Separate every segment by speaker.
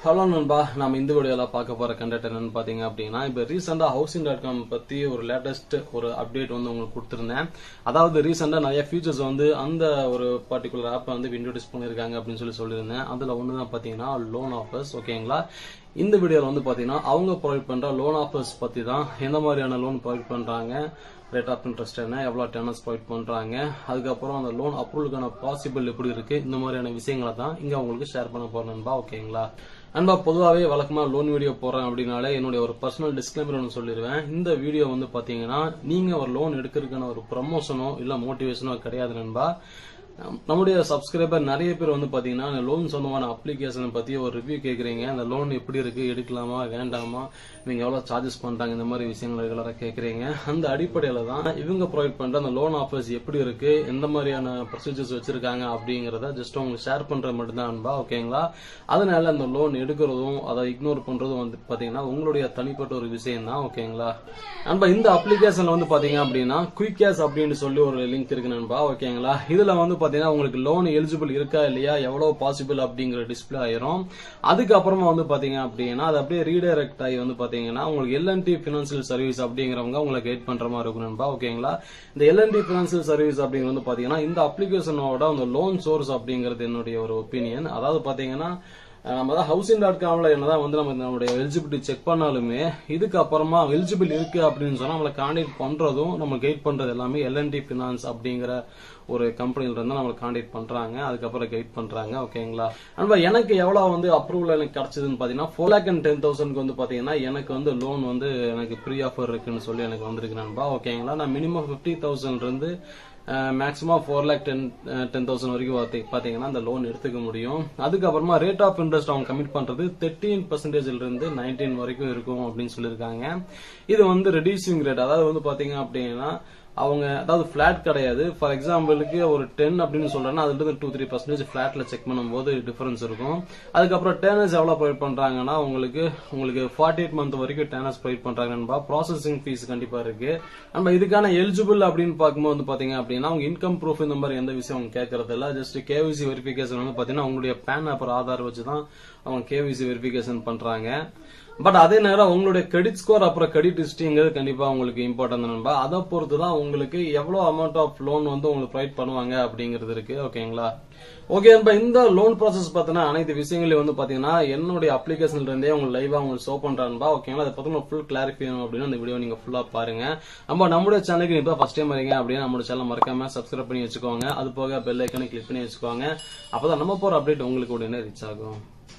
Speaker 1: hello நண்பா நம்ம இந்த வீடியோல பார்க்க போற கண்டென்ட் என்னன்னு பாத்தீங்க அப்படின்னா இப்போ ரீசெண்டா ஹவுசிங் டாட் காம் பத்தி ஒரு லேட்டஸ்ட் ஒரு அப்டேட் வந்து உங்களுக்கு கொடுத்துருந்தேன் அதாவது ரீசெண்டா நிறைய ஃபீச்சர்ஸ் வந்து அந்த ஒரு பர்டிகுலர் ஆப்பை வந்து இன்ட்ரோடியூஸ் பண்ணிருக்காங்க அப்படின்னு சொல்லி சொல்லியிருந்தேன் அதுல ஒன்று தான் பாத்தீங்கன்னா லோன் ஆஃபர்ஸ் ஓகேங்களா இந்த வீடியோல வந்து பாத்தீங்கன்னா அவங்க ப்ரொவைட் பண்ற லோன் ஆஃபர்ஸ் பத்தி தான் எந்த மாதிரியான லோன் ப்ரொவைட் பண்றாங்க ரேட் ஆஃப் இன்ட்ரெஸ்ட் என்ன எவ்வளோ டெனர்ஸ் ப்ரொவைட் பண்றாங்க அதுக்கப்புறம் அந்த லோன் அப்ரூவலுக்கான பாசிபிள் எப்படி இருக்கு இந்த மாதிரியான விஷயங்களை தான் இங்க உங்களுக்கு ஷேர் பண்ண போறேன் நண்பா ஓகேங்களா நண்பா பொதுவாகவே வழக்கமா லோன் வீடியோ போறேன் அப்படின்னாலே என்னுடைய ஒரு பர்சனல் டிஸ்கிளைமர் ஒன்று சொல்லிடுவேன் இந்த வீடியோ வந்து பாத்தீங்கன்னா நீங்க ஒரு லோன் எடுக்கிறதுக்கான ஒரு ப்ரமோஷனோ இல்ல மோட்டிவேஷனோ கிடையாது நண்பா நம்- நம்முடைய சப்ஸ்கிரைபர் நிறைய பேர் வந்து பாத்தீங்கன்னா லோன் சொந்தமான அப்ளிகேஷனை பத்தி ஒரு ரிவ்யூ கேக்குறீங்க இந்த லோன் எப்படி இருக்கு எடுக்கலாமா வேண்டாமா இவங்க எவ்வளவு சார்ஜஸ் பண்றாங்க இந்த மாதிரி விஷயங்கள் ரெகுலரா கேக்குறீங்க அந்த அடிப்படையில தான் இவங்க ப்ரொவைட் பண்ற அந்த லோன் ஆஃபர்ஸ் எப்படி இருக்கு எந்த மாதிரியான ப்ரொசீஜர்ஸ் வச்சிருக்காங்க அப்படிங்கறத ஜஸ்ட் உங்களுக்கு ஷேர் பண்றது மட்டும்தான் அன்பா ஓகேங்களா அதனால அந்த லோன் எடுக்கிறதும் அதை இக்னோர் பண்றதும் வந்து பாத்தீங்கன்னா உங்களுடைய தனிப்பட்ட ஒரு விஷயம் தான் ஓகேங்களா நண்பா இந்த அப்ளிகேஷன்ல வந்து பாத்தீங்க அப்படின்னா குயிக் கேஷ் அப்படின்னு சொல்லி ஒரு லிங்க் இருக்கு நண்பா ஓகேங்களா இதுல வந்து பாத்தீங்கன்னா உங்களுக்கு லோன் எலிஜிபிள் இருக்கா இல்லையா எவ்வளவு பாசிபிள் அப்படிங்கிற டிஸ்பிளே ஆயிரும் அதுக்கப்புறமா வந்து பாத்தீங்க அப்படின்னா அது அப்படியே ரீடைரக்ட் ஆகி வந்து பாத்தீங்கன்னா உங்களுக்கு எல்என்டி பினான்சியல் சர்வீஸ் அப்படிங்கிறவங்க உங்களை கைட் பண்ற மாதிரி இருக்கும் நண்பா ஓகேங்களா இந்த எல்என்டி பினான்சியல் சர்வீஸ் அப்படிங்கிறது வந்து பாத்தீங்கன்னா இந்த அப்ளிகேஷனோட அந்த லோன் சோர்ஸ் அப்படிங்கிறது என்னுடைய ஒரு ஒப்பீனியன் அதாவது பாத்தீங்கன்னா அஹ் நம்ம தான் ஹவுசிங் டாட் காம்ல என்னதான் வந்து நம்ம நம்மளுடைய எலிஜிபிலிட்டி செக் பண்ணாலுமே இதுக்கு அப்புறமா எலிஜிபிள் இருக்கு அப்படின்னு சொன்னா நம்மளை கான்டாக்ட் பண்றதும் நம்ம கைட் பண்றது எல்லாமே எல்என்டி பினான்ஸ் அப்படிங்கிற ஒரு கம்பெனில இருந்து நம்மளை கான்டாக்ட் பண்றாங்க அதுக்கப்புறம் கைட் பண்றாங்க ஓகேங்களா அன்பா எனக்கு எவ்வளவு வந்து அப்ரூவல் எனக்கு கிடைச்சதுன்னு பாத்தீங்கன்னா ஃபோர் லேக் அண்ட் டென் தௌசண்ட்க்கு வந்து பாத்தீங்கன்னா எனக்கு வந்து லோன் வந்து எனக்கு ப்ரீ ஆஃபர் இருக்குன்னு சொல்லி எனக்கு வந்திருக்கு நண்பா ஓகேங்களா நான் மினிமம் ஃபிஃப்டி தௌசண்ட் இருந்து maximum four lakh ten ten thousand வரைக்கும் பாத்தி- பாத்தீங்கன்னா அந்த லோன் எடுத்துக்க முடியும் அதுக்கப்புறமா ரேட் ஆஃப் இன்ட்ரெஸ்ட் அவங்க கமிட் பண்றது தேர்ட்டீன் பர்சன்டேஜ்ல இருந்து நைன்டீன் வரைக்கும் இருக்கும் அப்படின்னு சொல்லியிருக்காங்க இது வந்து ரெடியூசிங் ரேட் அதாவது வந்து பாத்தீங்க அப்படின்னா அவங்க அதாவது ஃபிளாட் கிடையாது ஃபார் எக்ஸாம்பிளுக்கு ஒரு டென் அப்படின்னு சொல்றேன்னா அதுல இருந்து டூ த்ரீ பர்சன்டேஜ் ஃபிளாட்ல செக் பண்ணும்போது டிஃபரன்ஸ் இருக்கும் அதுக்கப்புறம் டேனர்ஸ் எவ்வளவு ப்ரொவைட் பண்றாங்கன்னா உங்களுக்கு உங்களுக்கு ஃபார்ட்டி எயிட் மந்த் வரைக்கும் டேனர்ஸ் ப்ரொவைட் பண்றாங்கன்பா ப்ராசஸிங் ஃபீஸ் கண்டிப்பா இருக்கு நம்ம இதுக்கான எலிஜிபிள் அப்படின்னு பார்க்கும்போது வந்து பாத்தீங்க அப்படின்னா அவங்க இன்கம் ப்ரூஃப் இந்த மாதிரி எந்த விஷயம் அவங்க கேட்கறது இல்ல ஜஸ்ட் கேவிசி வெரிஃபிகேஷன் வந்து பாத்தீங்கன்னா உங்களுடைய பேன் அப்புறம் ஆதார் வச்சு தான் அவங்க கேவிசி வெரிஃபிகேஷன் பண்றாங்க பட் அதே நேரம் உங்களுடைய கிரெடிட் ஸ்கோர் அப்புறம் கிரெடிட் ஹிஸ்டரிங்கிறது கண்டிப்பா உங்களுக்கு இம்பார்ட்டன்ட் நண்பா அதை பொறுத்து தான் உங்களுக்கு எவ்வளவு அமௌண்ட் ஆஃப் லோன் வந்து உங்களுக்கு ப்ரொவைட் பண்ணுவாங்க அப்படிங்கிறது இருக்கு ஓகேங்களா ஓகே நண்பா இந்த லோன் ப்ராசஸ் பார்த்தீங்கன்னா அனைத்து விஷயங்களையும் வந்து பாத்தீங்கன்னா என்னுடைய அப்ளிகேஷன்ல இருந்தே உங்களுக்கு லைவா உங்களுக்கு ஷோ பண்றான்பா ஓகேங்களா அதை பத்தி ஃபுல் கிளாரிஃபை அப்படின்னா இந்த வீடியோ நீங்க ஃபுல்லா பாருங்க நம்ம நம்முடைய சேனலுக்கு இப்போ ஃபர்ஸ்ட் டைம் வரீங்க அப்படின்னா நம்மளோட சேனல் மறக்காம சப்ஸ்கிரைப் பண்ணி வச்சுக்கோங்க அது போக பெல் ஐக்கனை கிளிக் பண்ணி வச்சுக்கோங்க அப்பதான் நம்ம போற அப்டேட் உங்களுக்கு உடனே ரீச் ஆகும்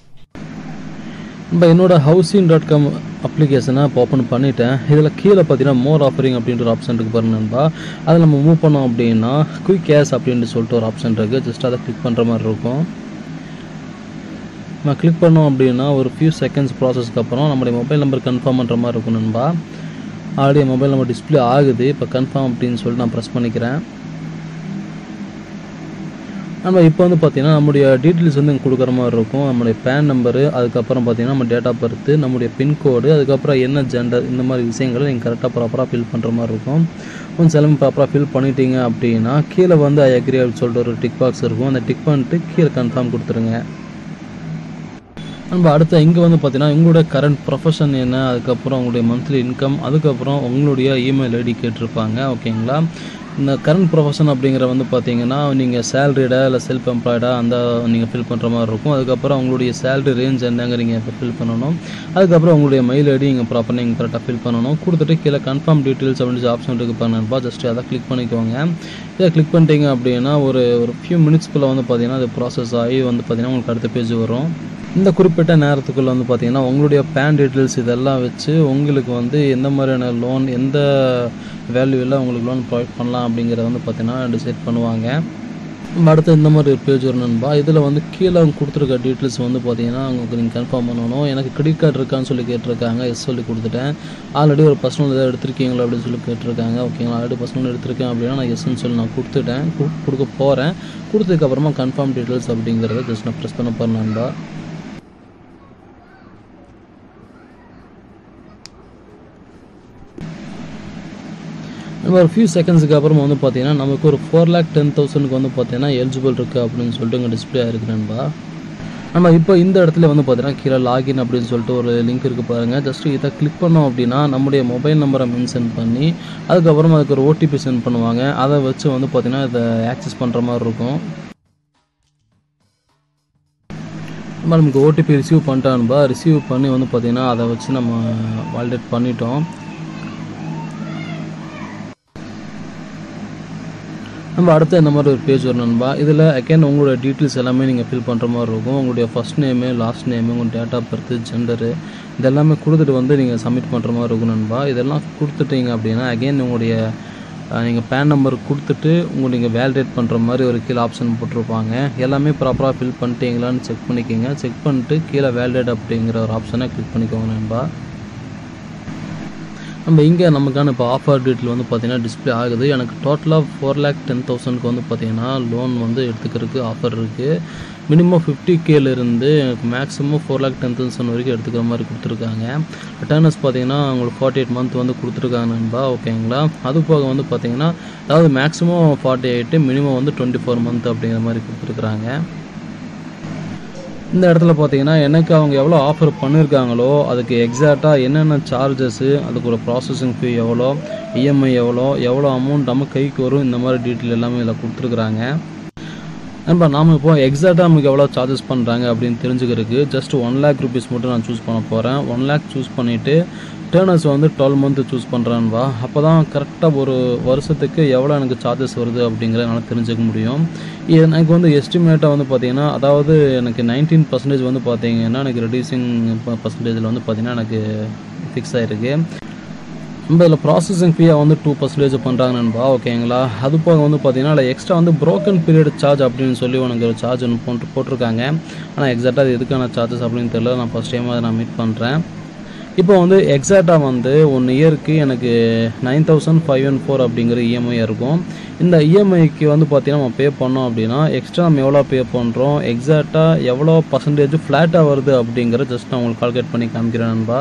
Speaker 2: இப்போ என்னோட ஹவுசிங் டாட் காம் அப்ளிகேஷனை இப்போ ஓப்பன் பண்ணிட்டேன் இதில் கீழே பார்த்தீங்கன்னா மோர் ஆஃபரிங் அப்படின்ற ஒரு ஆப்ஷன் இருக்கு பாருங்க நண்பா அதை நம்ம மூவ் பண்ணோம் அப்படின்னா குயிக் கேஷ் அப்படின்னு சொல்லிட்டு ஒரு ஆப்ஷன் இருக்குது ஜஸ்ட் அதை கிளிக் பண்ணுற மாதிரி இருக்கும் நம்ம கிளிக் பண்ணோம் அப்படின்னா ஒரு ஃபியூ செகண்ட்ஸ் ப்ராசஸ்க்கு அப்புறம் நம்மளுடைய மொபைல் நம்பர் கன்ஃபார்ம் பண்ணுற மாதிரி இருக்கும் நண்பா ஆல்ரெடி மொபைல் நம்பர் டிஸ்ப்ளே ஆகுது இப்போ கன்ஃபார்ம் அப்படின்னு சொல்லிட்டு நான் ப்ரெஸ் பண்ணிக்கிறேன் நம்ம இப்போ வந்து பார்த்தீங்கன்னா நம்முடைய டீட்டெயில்ஸ் வந்து இங்க கொடுக்குற மாதிரி இருக்கும் நம்முடைய பேன் நம்பரு அதுக்கப்புறம் பார்த்தீங்கன்னா நம்ம டேட் ஆஃப் பர்த் நம்முடைய பின்கோடு அதுக்கப்புறம் என்ன ஜெண்டர் இந்த மாதிரி விஷயங்களை நீங்கள் கரெக்டாக ப்ராப்பராக ஃபில் பண்ணுற மாதிரி இருக்கும் கொஞ்சம் எல்லாமே ப்ராப்பராக ஃபில் பண்ணிட்டீங்க அப்படின்னா கீழே வந்து ஐ அக்ரி அப்படின்னு சொல்லிட்டு ஒரு டிக் பாக்ஸ் இருக்கும் அந்த டிக் பண்ணிட்டு கீழே கன்ஃபார்ம் கொடுத்துருங்க நம்ம அடுத்து இங்கே வந்து பார்த்தீங்கன்னா உங்களுடைய கரண்ட் ப்ரொஃபஷன் என்ன அதுக்கப்புறம் உங்களுடைய மந்த்லி இன்கம் அதுக்கப்புறம் உங்களுடைய இமெயில் ஐடி கேட்டிருப்பாங்க ஓகேங்களா இந்த கரண்ட் ப்ரொஃபஷன் அப்படிங்கிற வந்து பார்த்தீங்கன்னா நீங்கள் சேலரிடா இல்லை செல்ஃப் எம்ப்ளாய்டா அந்த நீங்கள் ஃபில் பண்ணுற மாதிரி இருக்கும் அதுக்கப்புறம் உங்களுடைய சேலரி ரேஞ்ச் என்னங்க நீங்கள் இப்போ ஃபில் பண்ணணும் அதுக்கப்புறம் உங்களுடைய மெயில் ஐடி நீங்கள் ப்ராப்பராக நீங்கள் கரெக்டாக ஃபில் பண்ணணும் கொடுத்துட்டு கீழே கன்ஃபார்ம் டீட்டெயில்ஸ் அப்படின்னு ஆப்ஷன் இருக்கு பண்ணப்பா ஜஸ்ட் அதை கிளிக் பண்ணிக்கோங்க இதை கிளிக் பண்ணிட்டீங்க அப்படின்னா ஒரு ஒரு ஃபியூ மினிட்ஸ்க்குள்ளே வந்து பார்த்தீங்கன்னா அது ப்ராசஸ் ஆகி வந்து பார்த்தீங்கன்னா உங்களுக்கு அடுத்த பேஜ் வரும் இந்த குறிப்பிட்ட நேரத்துக்குள்ள வந்து பார்த்தீங்கன்னா உங்களுடைய பேன் டீட்டெயில்ஸ் இதெல்லாம் வச்சு உங்களுக்கு வந்து எந்த மாதிரியான லோன் எந்த வேல்யூவில் உங்களுக்கு லோன் ப்ரொவைட் பண்ணலாம் அப்படிங்கிறத வந்து பார்த்தீங்கன்னா டிசைட் பண்ணுவாங்க நம்ம அடுத்து இந்த மாதிரி ஒரு பேஜ் வரணும்பா இதில் வந்து கீழே அவங்க கொடுத்துருக்க டீட்டெயில்ஸ் வந்து பார்த்தீங்கன்னா உங்களுக்கு நீங்கள் கன்ஃபார்ம் பண்ணணும் எனக்கு கிரெடிட் கார்டு இருக்கான்னு சொல்லி கேட்டிருக்காங்க எஸ் சொல்லி கொடுத்துட்டேன் ஆல்ரெடி ஒரு பர்சனல் ஏதாவது எடுத்திருக்கீங்களா அப்படின்னு சொல்லி கேட்டிருக்காங்க ஓகேங்களா ஆல்ரெடி பர்சனல் எடுத்திருக்கேன் அப்படின்னா நான் எஸ்ன்னு சொல்லி நான் கொடுத்துட்டேன் கு- கொடுக்க போகிறேன் கொடுத்ததுக்கப்புறமா கன்ஃபார்ம் டீட்டெயில்ஸ் அப்படிங்கிறத ஜஸ்ட் நான் ப்ரெஸ் பண்ண போகிறேன் நண்பா நம்ம ஒரு ஃபியூ செகண்ட்ஸுக்கு அப்புறமா வந்து பார்த்தீங்கன்னா நமக்கு ஒரு ஃபோர் லேக் டென் தௌசண்ட்க்கு வந்து பார்த்தீங்கன்னா எலிஜிபிள் இருக்குது அப்படின்னு சொல்லிட்டு இங்கே டிஸ்பிளே ஆயிருக்கு நண்பா நம்ம இப்போ இந்த இடத்துல வந்து பார்த்தீங்கன்னா கீழே லாகின் அப்படின்னு சொல்லிட்டு ஒரு லிங்க் இருக்குது பாருங்கள் ஜஸ்ட் இதை கிளிக் பண்ணோம் அப்படின்னா நம்முடைய மொபைல் நம்பரை மென்ஷன் பண்ணி அதுக்கப்புறம் அதுக்கு ஒரு ஓடிபி சென்ட் பண்ணுவாங்க அதை வச்சு வந்து பார்த்தீங்கன்னா இதை ஆக்சஸ் பண்ணுற மாதிரி இருக்கும் நம்ம நமக்கு ஓடிபி ரிசீவ் பண்ணிட்டான்பா ரிசீவ் பண்ணி வந்து பார்த்தீங்கன்னா அதை வச்சு நம்ம வாலிடேட் பண்ணிட்டோம் நம்ம அடுத்து இந்த மாதிரி ஒரு பேஜ் வரும் நண்பா இதில் அகேன் உங்களோட டீட்டெயில்ஸ் எல்லாமே நீங்கள் ஃபில் பண்ணுற மாதிரி இருக்கும் உங்களுடைய ஃபஸ்ட் நேமு லாஸ்ட் நேமு உங்கள் டேட் ஆஃப் பர்த் ஜெண்டரு இதெல்லாமே கொடுத்துட்டு வந்து நீங்கள் சப்மிட் பண்ணுற மாதிரி இருக்கும் நண்பா இதெல்லாம் கொடுத்துட்டீங்க அப்படின்னா அகெயின் உங்களுடைய நீங்கள் பேன் நம்பர் கொடுத்துட்டு உங்கள் நீங்கள் வேலிடேட் பண்ணுற மாதிரி ஒரு கீழே ஆப்ஷன் போட்டிருப்பாங்க எல்லாமே ப்ராப்பராக ஃபில் பண்ணிட்டீங்களான்னு செக் பண்ணிக்கோங்க செக் பண்ணிட்டு கீழே வேலிடேட் அப்படிங்கிற ஒரு ஆப்ஷனை கிளிக் பண்ணிக்கோங்க நண்பா நம்ம இங்கே நமக்கான இப்போ ஆஃபர் டீட்டில் வந்து பார்த்தீங்கன்னா டிஸ்ப்ளே ஆகுது எனக்கு டோட்டலாக ஃபோர் லேக் டென் தௌசண்ட்க்கு வந்து பார்த்தீங்கன்னா லோன் வந்து எடுத்துக்கிறதுக்கு ஆஃபர் இருக்குது மினிமம் ஃபிஃப்டி கேலேருந்து எனக்கு maximum four lakh ten thousand வரைக்கும் எடுத்துக்கிற மாதிரி கொடுத்துருக்காங்க ரிட்டர்னஸ் பார்த்தீங்கன்னா உங்களுக்கு ஃபார்ட்டி எயிட் மந்த் வந்து கொடுத்துருக்காங்க நண்பா ஓகேங்களா அது போக வந்து பார்த்தீங்கன்னா அதாவது மேக்ஸிமம் ஃபார்ட்டி எயிட்டு மினிமம் வந்து டுவெண்ட்டி ஃபோர் மந்த் அப்படிங்கிற மாதிரி கொடுத்துருக்குறாங்க இந்த இடத்துல பார்த்தீங்கன்னா எனக்கு அவங்க எவ்வளோ ஆஃபர் பண்ணியிருக்காங்களோ அதுக்கு எக்ஸாக்டாக என்னென்ன சார்ஜஸ்ஸு அதுக்கு ஒரு ப்ராசஸிங் ஃபீ எவ்வளோ இஎம்ஐ எவ்வளோ எவ்வளோ அமௌண்ட் நம்ம கைக்கு வரும் இந்த மாதிரி டீட்டெயில் எல்லாமே இதில் கொடுத்துருக்குறாங்க நண்பா நாம் இப்போ எக்ஸாக்டாக நமக்கு எவ்வளோ சார்ஜஸ் பண்ணுறாங்க அப்படின்னு தெரிஞ்சுக்கிறதுக்கு ஜஸ்ட் ஒன் லேக் ருபீஸ் மட்டும் நான் சூஸ் பண்ண போகிறேன் ஒன் லேக் சூஸ் பண்ணிவிட்டு டேர்னர்ஸ் வந்து டுவெல் மந்த்து சூஸ் பண்ணுறேன்பா அப்போ தான் கரெக்டாக ஒரு வருஷத்துக்கு எவ்வளோ எனக்கு சார்ஜஸ் வருது அப்படிங்கிறத என்னால் தெரிஞ்சுக்க முடியும் எனக்கு வந்து எஸ்டிமேட்டாக வந்து பார்த்தீங்கன்னா அதாவது எனக்கு நைன்டீன் பர்சன்டேஜ் வந்து பார்த்தீங்கன்னா எனக்கு ரெடியூசிங் பர்சன்டேஜில் வந்து பார்த்தீங்கன்னா எனக்கு ஃபிக்ஸ் ஆகிருக்கு நம்ம இதில் ப்ராசஸிங் ஃபீயாக வந்து டூ பர்சன்டேஜ் பண்ணுறாங்க நண்பா ஓகேங்களா அது போக வந்து பார்த்தீங்கன்னா அதில் எக்ஸ்ட்ரா வந்து ப்ரோக்கன் பீரியட் சார்ஜ் அப்படின்னு சொல்லி உனக்கு ஒரு சார்ஜ் ஒன்று போட்டு போட்டிருக்காங்க ஆனால் எக்ஸாக்டாக அது எதுக்கான சார்ஜஸ் அப்படின்னு தெரியல நான் ஃபஸ்ட் டைம் அதை நான் மீட் பண்ணுறேன் இப்போ வந்து எக்ஸாக்டாக வந்து ஒன் இயருக்கு எனக்கு nine thousand five one four அப்படிங்கிற இஎம்ஐ இருக்கும் இந்த இஎம்ஐக்கு வந்து பார்த்தீங்கன்னா நம்ம பே பண்ணோம் அப்படின்னா எக்ஸ்ட்ரா நம்ம எவ்வளோ பே பண்ணுறோம் எக்ஸாக்டாக எவ்வளோ பர்சன்டேஜ் ஃப்ளாட்டாக வருது அப்படிங்கிற ஜஸ்ட் நான் உங்களுக்கு கால்குலேட் பண்ணி காமிக்கிறேன் நண்பா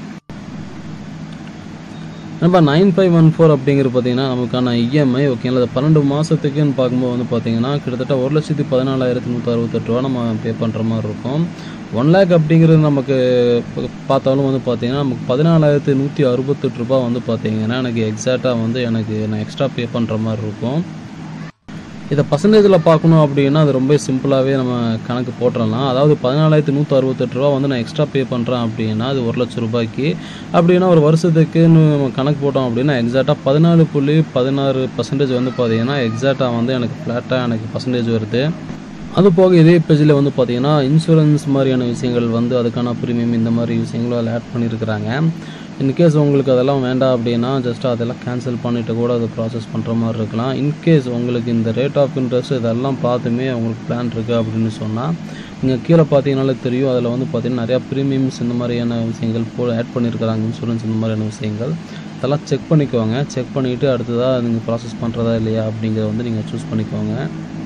Speaker 2: நண்பா நைன் ஃபைவ் ஒன் ஃபோர் அப்படிங்கிறது பார்த்தீங்கன்னா நமக்கான இஎம்ஐ ஓகேங்களா அது பன்னெண்டு மாதத்துக்குன்னு பார்க்கும்போது வந்து பார்த்தீங்கன்னா கிட்டத்தட்ட ஒரு லட்சத்தி பதினாலாயிரத்தி நூற்றி அறுபத்தெட்டு ரூபா நம்ம பே பண்ணுற மாதிரி இருக்கும் ஒன் லேக் அப்படிங்கிறது நமக்கு ப- பார்த்தாலும் வந்து பார்த்தீங்கன்னா நமக்கு பதினாலாயிரத்தி நூற்றி அறுபத்தெட்டு ரூபா வந்து பார்த்தீங்கன்னா எனக்கு எக்ஸாக்டாக வந்து எனக்கு நான் எக்ஸ்ட்ரா பே பண்ணுற மாதிரி இருக்கும் இதை பர்சன்டேஜில் பார்க்கணும் அப்படின்னா அது ரொம்ப சிம்பிளாகவே நம்ம கணக்கு போட்டுடலாம் அதாவது பதினாலாயிரத்தி நூற்றி அறுபத்தெட்டு ரூபா வந்து நான் எக்ஸ்ட்ரா பே பண்ணுறேன் அப்படின்னா அது ஒரு லட்சம் ரூபாய்க்கு அப்படின்னா ஒரு வருஷத்துக்குன்னு நம்ம கணக்கு போட்டோம் அப்படின்னா எக்ஸாக்டாக பதினாலு புள்ளி பதினாறு பர்சன்டேஜ் வந்து பார்த்தீங்கன்னா எக்ஸாக்டாக வந்து எனக்கு ஃப்ளாட்டாக எனக்கு பர்சன்டேஜ் வருது அது போக இதே பேஜில் வந்து பார்த்தீங்கன்னா இன்சூரன்ஸ் மாதிரியான விஷயங்கள் வந்து அதுக்கான ப்ரீமியம் இந்த மாதிரி விஷயங்களும் அதில் ஆட் பண்ணியிருக்கிறாங்க இன்கேஸ் உங்களுக்கு அதெல்லாம் வேண்டாம் அப்படின்னா ஜஸ்ட் அதெல்லாம் கேன்சல் பண்ணிவிட்டு கூட அதை ப்ராசஸ் பண்ணுற மாதிரி இருக்கலாம் இன்கேஸ் உங்களுக்கு இந்த ரேட் ஆஃப் இன்ட்ரெஸ்ட் இதெல்லாம் பார்த்துமே உங்களுக்கு பிளான் இருக்குது அப்படின்னு சொன்னால் நீங்கள் கீழே பார்த்தீங்கனாலே தெரியும் அதில் வந்து பார்த்தீங்கன்னா நிறையா ப்ரீமியம்ஸ் இந்த மாதிரியான விஷயங்கள் போ ஆட் பண்ணியிருக்கிறாங்க இன்சூரன்ஸ் இந்த மாதிரியான விஷயங்கள் அதெல்லாம் செக் பண்ணிக்கோங்க செக் பண்ணிவிட்டு அடுத்ததாக நீங்கள் ப்ராசஸ் பண்ணுறதா இல்லையா அப்படிங்கிறத வந்து நீங்கள் சூஸ் பண்ணிக்கோங்க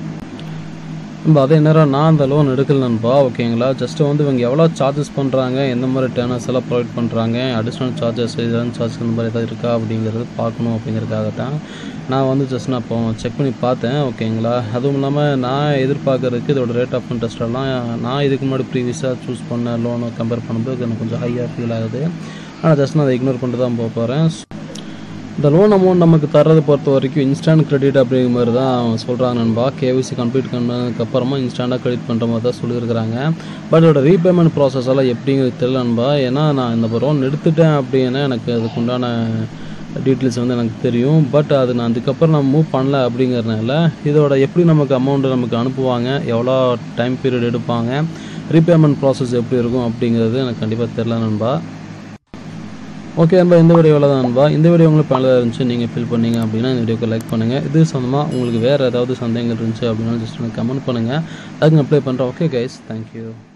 Speaker 2: நம்ம அதே நேரம் நான் அந்த லோன் எடுக்கல நண்பா ஓகேங்களா ஜஸ்ட் வந்து இவங்க எவ்வளோ சார்ஜஸ் பண்ணுறாங்க எந்த மாதிரி டேர்னர்ஸ் எல்லாம் ப்ரொவைட் பண்ணுறாங்க அடிஷ்னல் சார்ஜஸ் இதெல்லாம் சார்ஜ் இந்த மாதிரி ஏதாவது இருக்கா அப்படிங்கிறது பார்க்கணும் அப்படிங்கிறதுக்காக தான் நான் வந்து ஜஸ்ட் நான் இப்போ செக் பண்ணி பார்த்தேன் ஓகேங்களா அதுவும் இல்லாமல் நான் எதிர்பார்க்கறதுக்கு இதோட ரேட் ஆஃப் இன்ட்ரெஸ்ட் எல்லாம் நான் இதுக்கு முன்னாடி ப்ரீவியஸாக சூஸ் பண்ண லோனை கம்பேர் பண்ணும்போது எனக்கு கொஞ்சம் ஹையாக ஃபீல் ஆகுது ஆனால் ஜஸ்ட் நான் அதை இக்னோர் பண்ணிட்டு தான் போக போகிறேன் இந்த லோன் அமௌண்ட் நமக்கு தர்றதை பொறுத்த வரைக்கும் இன்ஸ்டன்ட் கிரெடிட் அப்படிங்கிற மாதிரி தான் சொல்கிறாங்க நண்பா கேவிசி கம்ப்ளீட் பண்ணதுக்கு அப்புறமா இன்ஸ்டண்ட்டாக கிரெடிட் பண்ணுற மாதிரி தான் சொல்லியிருக்கிறாங்க பட் இதோட ரீபேமெண்ட் ப்ராசஸ் எல்லாம் எப்படிங்கிறது தெரியல நண்பா ஏன்னா நான் இந்த லோன் எடுத்துட்டேன் அப்படின்னா எனக்கு அதுக்கு உண்டான டீட்டெயில்ஸ் வந்து எனக்கு தெரியும் பட் அது நான் அதுக்கப்புறம் நான் மூவ் பண்ணல அப்படிங்கிறதுனால இதோட எப்படி நமக்கு அமௌண்ட்டு நமக்கு அனுப்புவாங்க எவ்வளோ டைம் பீரியட் எடுப்பாங்க ரீபேமெண்ட் ப்ராசஸ் எப்படி இருக்கும் அப்படிங்கிறது எனக்கு கண்டிப்பாக தெரில நண்பா ஓகே நண்பா இந்த வீடியோவில் தான் நண்பா இந்த வீடியோ உங்களுக்கு பல இருந்துச்சு நீங்கள் ஃபில் பண்ணீங்க அப்படின்னா இந்த வீடியோக்கு லைக் பண்ணுங்கள் இது சம்மந்தமாக உங்களுக்கு வேறு ஏதாவது சந்தேகங்கள் இருந்துச்சு அப்படின்னா ஜஸ்ட் எனக்கு கமெண்ட் பண்ணுங்கள் அதுக்கு அப்ளை பண்ணுறேன் ஓகே கைஸ் தேங்க்யூ